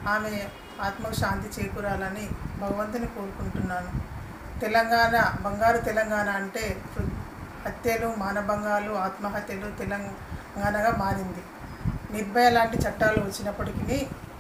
ఆమె ఆత్మకు శాంతి చేకూరాలని భగవంతుని కోరుకుంటున్నాను తెలంగాణ బంగారు తెలంగాణ అంటే హృ- హత్యలు మానభంగాలు ఆత్మహత్యలు తెలంగాణగా మారింది నిర్భయ లాంటి చట్టాలు వచ్చినప్పటికీ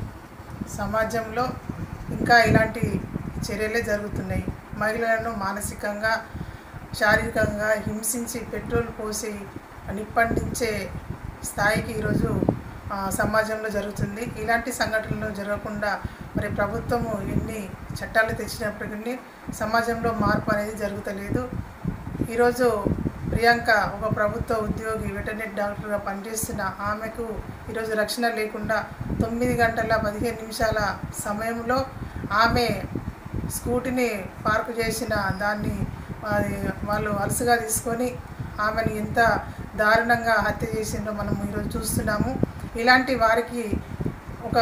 సమాజంలో ఇంకా ఇలాంటి చర్యలే జరుగుతున్నాయి మహిళలను మానసికంగా శారీరకంగా హింసించి పెట్రోల్ పోసి నిప్పండించే స్థాయికి ఈరోజు ఆ, సమాజంలో జరుగుతుంది ఇలాంటి సంఘటనలు జరగకుండా మరి ప్రభుత్వము ఎన్ని చట్టాలు తెచ్చినప్పటికీ సమాజంలో మార్పు అనేది జరుగుతలేదు ఈరోజు ప్రియాంక ఒక ప్రభుత్వ ఉద్యోగి వెటర్నరీ డాక్టర్గా పనిచేస్తున్న ఆమెకు ఈరోజు రక్షణ లేకుండా తొమ్మిది గంటల పదిహేను నిమిషాల సమయంలో ఆమె స్కూటీని పార్కు చేసిన దాన్ని అది వాళ్ళు అలసుగా తీసుకొని ఆమెను ఎంత దారుణంగా హత్య చేసిందో మనం ఈరోజు చూస్తున్నాము ఇలాంటి వారికి ఒక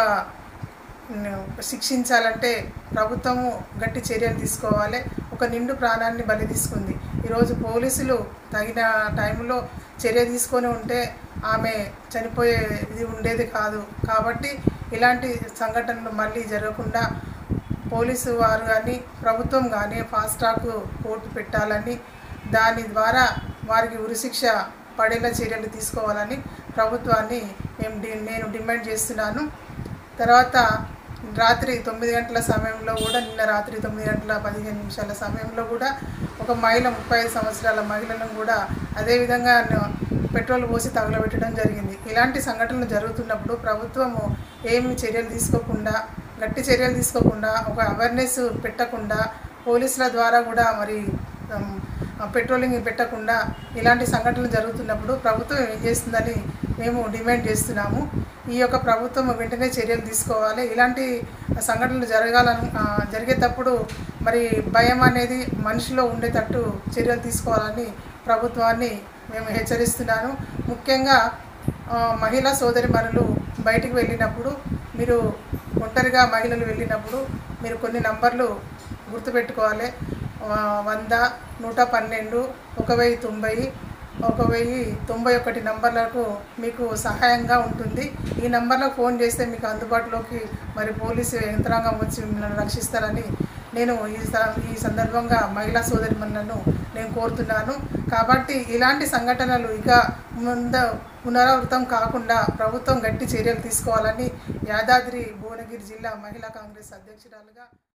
శిక్షించాలంటే ప్రభుత్వము గట్టి చర్యలు తీసుకోవాలి ఒక నిండు ప్రాణాన్ని బలి తీసుకుంది ఈరోజు పోలీసులు తగిన టైంలో చర్య తీసుకొని ఉంటే ఆమె చనిపోయే ఇది ఉండేది కాదు కాబట్టి ఇలాంటి సంఘటనలు మళ్ళీ జరగకుండా పోలీసు వారు కానీ ప్రభుత్వం కానీ ఫాస్ట్ ట్రాక్ కోర్టు పెట్టాలని దాని ద్వారా వారికి ఉరిశిక్ష పడేలా చర్యలు తీసుకోవాలని ప్రభుత్వాన్ని మేము డి నేను డిమాండ్ చేస్తున్నాను తర్వాత రాత్రి తొమ్మిది గంటల సమయంలో కూడా నిన్న రాత్రి తొమ్మిది గంటల పదిహేను నిమిషాల సమయంలో కూడా ఒక మహిళ ముప్పై ఐదు సంవత్సరాల మహిళలను కూడా అదేవిధంగా న- పెట్రోల్ పోసి తగలబెట్టడం జరిగింది ఇలాంటి సంఘటనలు జరుగుతున్నప్పుడు ప్రభుత్వము ఏమి చర్యలు తీసుకోకుండా గట్టి చర్యలు తీసుకోకుండా ఒక అవేర్నెస్ పెట్టకుండా పోలీసుల ద్వారా కూడా మరి ఉమ్, పెట్రోలింగ్ పెట్టకుండా ఇలాంటి సంఘటనలు జరుగుతున్నప్పుడు ప్రభుత్వం ఏం చేస్తుందని మేము డిమాండ్ చేస్తున్నాము ఈ యొక్క ప్రభుత్వం వెంటనే చర్యలు తీసుకోవాలి ఇలాంటి సంఘటనలు జరగాలని ఆ, జరిగేటప్పుడు మరి భయం అనేది మనిషిలో ఉండేటట్టు చర్యలు తీసుకోవాలని ప్రభుత్వాన్ని మేము హెచ్చరిస్తున్నాను ముఖ్యంగా ఆ, మహిళా సోదరి బయటికి వెళ్ళినప్పుడు మీరు ఒంటరిగా మహిళలు వెళ్ళినప్పుడు మీరు కొన్ని నంబర్లు గుర్తుపెట్టుకోవాలి ఆ, వంద నూట పన్నెండు ఒక వెయ్యి తొంభై ఒక వెయ్యి తొంభై ఒకటి నంబర్లకు మీకు సహాయంగా ఉంటుంది ఈ నంబర్లకు ఫోన్ చేస్తే మీకు అందుబాటులోకి మరి పోలీసు యంత్రాంగం వచ్చి మిమ్మల్ని రక్షిస్తారని నేను ఈ స- ఈ సందర్భంగా మహిళా సోదరి నేను కోరుతున్నాను కాబట్టి ఇలాంటి సంఘటనలు ఇక ముంద పునరావృతం కాకుండా ప్రభుత్వం గట్టి చర్యలు తీసుకోవాలని యాదాద్రి భువనగిరి జిల్లా మహిళా కాంగ్రెస్ అధ్యక్షురాలుగా